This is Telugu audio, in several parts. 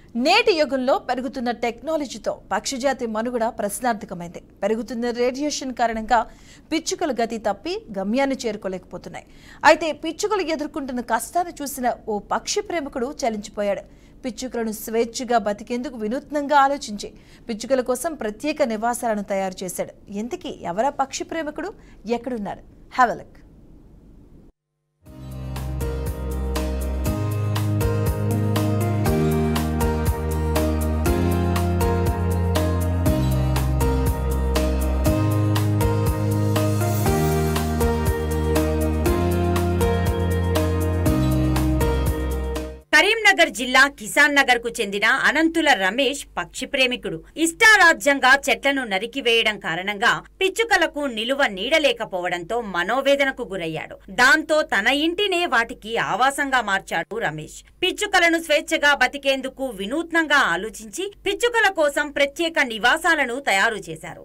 నేటి యుగంలో పెరుగుతున్న టెక్నాలజీతో పక్షిజాతి మనుగడ ప్రశ్నార్థకమైంది పెరుగుతున్న రేడియేషన్ కారణంగా పిచ్చుకలు గతి తప్పి గమ్యాన్ని చేరుకోలేకపోతున్నాయి అయితే పిచ్చుకలు ఎదుర్కొంటున్న కష్టాన్ని చూసిన ఓ పక్షి ప్రేమికుడు చలించిపోయాడు పిచ్చుకలను స్వేచ్ఛగా బతికేందుకు వినూత్నంగా ఆలోచించి పిచ్చుకల కోసం ప్రత్యేక నివాసాలను తయారు చేశాడు ఎందుకీ ఎవరా పక్షి ప్రేమికుడు ఎక్కడున్నారు హ్యావ్ లుక్ కరీంనగర్ జిల్లా కిసాన్ నగర్ కు చెందిన అనంతుల రమేష్ పక్షి ప్రేమికుడు ఇష్టారాజ్యంగా చెట్లను నరికివేయడం కారణంగా పిచ్చుకలకు నిలువ నీడలేకపోవడంతో మనోవేదనకు గురయ్యాడు దాంతో తన ఇంటినే వాటికి ఆవాసంగా మార్చాడు రమేష్ పిచ్చుకలను స్వేచ్ఛగా బతికేందుకు వినూత్నంగా ఆలోచించి పిచ్చుకల కోసం ప్రత్యేక నివాసాలను తయారు చేశారు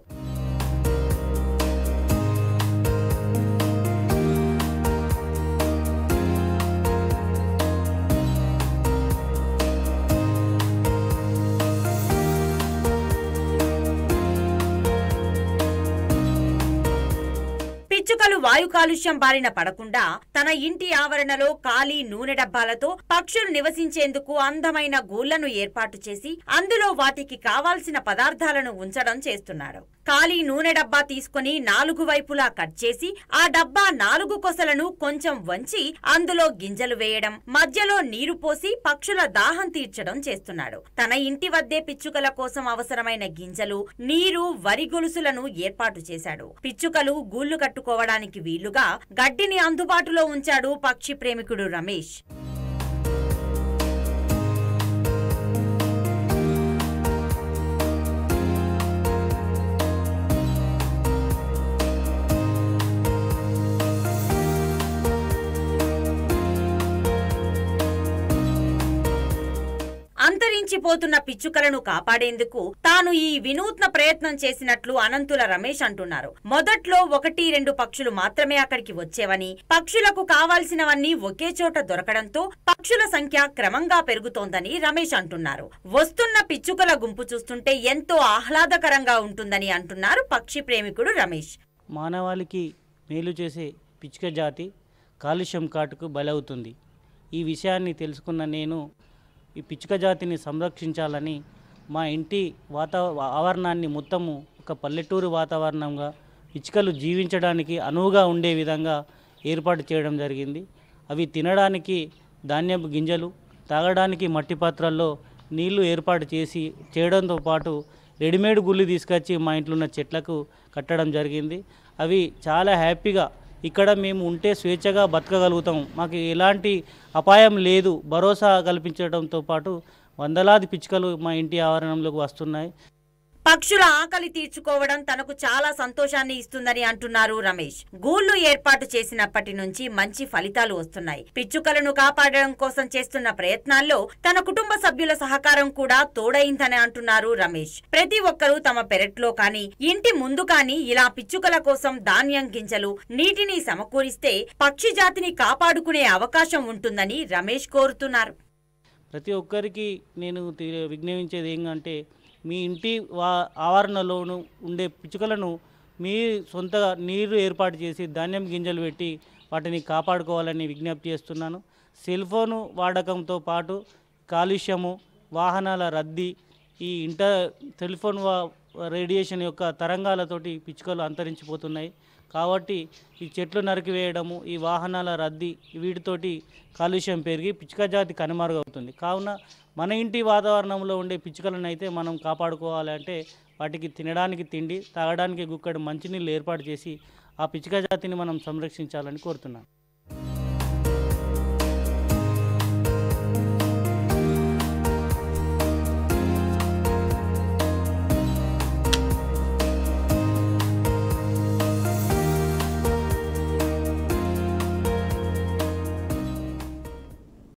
పిచ్చుకలు వాయు కాలుష్యం బారిన పడకుండా తన ఇంటి ఆవరణలో ఖాళీ నూనె డబ్బాలతో పక్షులు నివసించేందుకు అందమైన గూళ్లను ఏర్పాటు చేసి అందులో వాటికి కావాల్సిన పదార్థాలను ఉంచడం చేస్తున్నాడు ఖాళీ నూనె డబ్బా తీసుకుని నాలుగు వైపులా కట్ చేసి ఆ డబ్బా నాలుగు కొసలను కొంచెం వంచి అందులో గింజలు వేయడం మధ్యలో నీరు పోసి పక్షుల దాహం తీర్చడం చేస్తున్నాడు తన ఇంటి వద్దే పిచ్చుకల కోసం అవసరమైన గింజలు నీరు వరి గొలుసులను ఏర్పాటు చేశాడు పిచ్చుకలు గూళ్లు కట్టుకోవడానికి వీలుగా గడ్డిని అందుబాటులో ఉంచాడు పక్షి ప్రేమికుడు రమేష్ అంతరించిపోతున్న పిచ్చుకలను కాపాడేందుకు తాను ఈ వినూత్న ప్రయత్నం చేసినట్లు అనంతుల రమేష్ అంటున్నారు మొదట్లో ఒకటి రెండు పక్షులు మాత్రమే అక్కడికి వచ్చేవని పక్షులకు కావాల్సినవన్నీ ఒకే చోట దొరకడంతో పక్షుల సంఖ్య క్రమంగా పెరుగుతోందని రమేష్ అంటున్నారు వస్తున్న పిచ్చుకల గుంపు చూస్తుంటే ఎంతో ఆహ్లాదకరంగా ఉంటుందని అంటున్నారు పక్షి ప్రేమికుడు రమేష్ మానవాళికి మేలు చేసే పిచ్చుక జాతి కాలుష్యం కాటుకు బలవుతుంది ఈ విషయాన్ని తెలుసుకున్న నేను ఈ పిచ్చుక జాతిని సంరక్షించాలని మా ఇంటి వాతా ఆవరణాన్ని మొత్తము ఒక పల్లెటూరు వాతావరణంగా పిచ్చుకలు జీవించడానికి అనువుగా ఉండే విధంగా ఏర్పాటు చేయడం జరిగింది అవి తినడానికి ధాన్యపు గింజలు తాగడానికి మట్టి పాత్రల్లో నీళ్లు ఏర్పాటు చేసి చేయడంతో పాటు రెడీమేడ్ గుళ్ళు తీసుకొచ్చి మా ఇంట్లో ఉన్న చెట్లకు కట్టడం జరిగింది అవి చాలా హ్యాపీగా ఇక్కడ మేము ఉంటే స్వేచ్ఛగా బతకగలుగుతాం మాకు ఎలాంటి అపాయం లేదు భరోసా కల్పించడంతో పాటు వందలాది పిచ్చుకలు మా ఇంటి ఆవరణంలోకి వస్తున్నాయి పక్షుల ఆకలి తీర్చుకోవడం తనకు చాలా సంతోషాన్ని ఇస్తుందని అంటున్నారు రమేష్ గూళ్లు ఏర్పాటు చేసినప్పటి నుంచి మంచి ఫలితాలు వస్తున్నాయి పిచ్చుకలను కాపాడడం కోసం చేస్తున్న ప్రయత్నాల్లో తన కుటుంబ సభ్యుల సహకారం కూడా తోడైందని అంటున్నారు రమేష్ ప్రతి ఒక్కరూ తమ పెరట్లో కానీ ఇంటి ముందు కానీ ఇలా పిచ్చుకల కోసం ధాన్యం గింజలు నీటిని సమకూరిస్తే పక్షి జాతిని కాపాడుకునే అవకాశం ఉంటుందని రమేష్ కోరుతున్నారు ప్రతి ఒక్కరికి నేను తి- విజ్ఞాపించేది ఏంటంటే మీ ఇంటి వా ఆవరణలోను ఉండే పిచ్చుకలను మీ సొంతగా నీరు ఏర్పాటు చేసి ధాన్యం గింజలు పెట్టి వాటిని కాపాడుకోవాలని విజ్ఞప్తి చేస్తున్నాను సెల్ ఫోను వాడకంతో పాటు కాలుష్యము వాహనాల రద్దీ ఈ ఇంటర్ సెల్ ఫోన్ వా రేడియేషన్ యొక్క తరంగాలతోటి పిచ్చుకలు అంతరించిపోతున్నాయి కాబట్టి ఈ చెట్లు నరికివేయడము ఈ వాహనాల రద్దీ వీటితోటి కాలుష్యం పెరిగి పిచ్చుక జాతి కనుమరుగవుతుంది కావున మన ఇంటి వాతావరణంలో ఉండే పిచ్చుకలను అయితే మనం కాపాడుకోవాలంటే వాటికి తినడానికి తిండి తాగడానికి గుక్కడి మంచినీళ్ళు ఏర్పాటు చేసి ఆ పిచ్చుక జాతిని మనం సంరక్షించాలని కోరుతున్నాను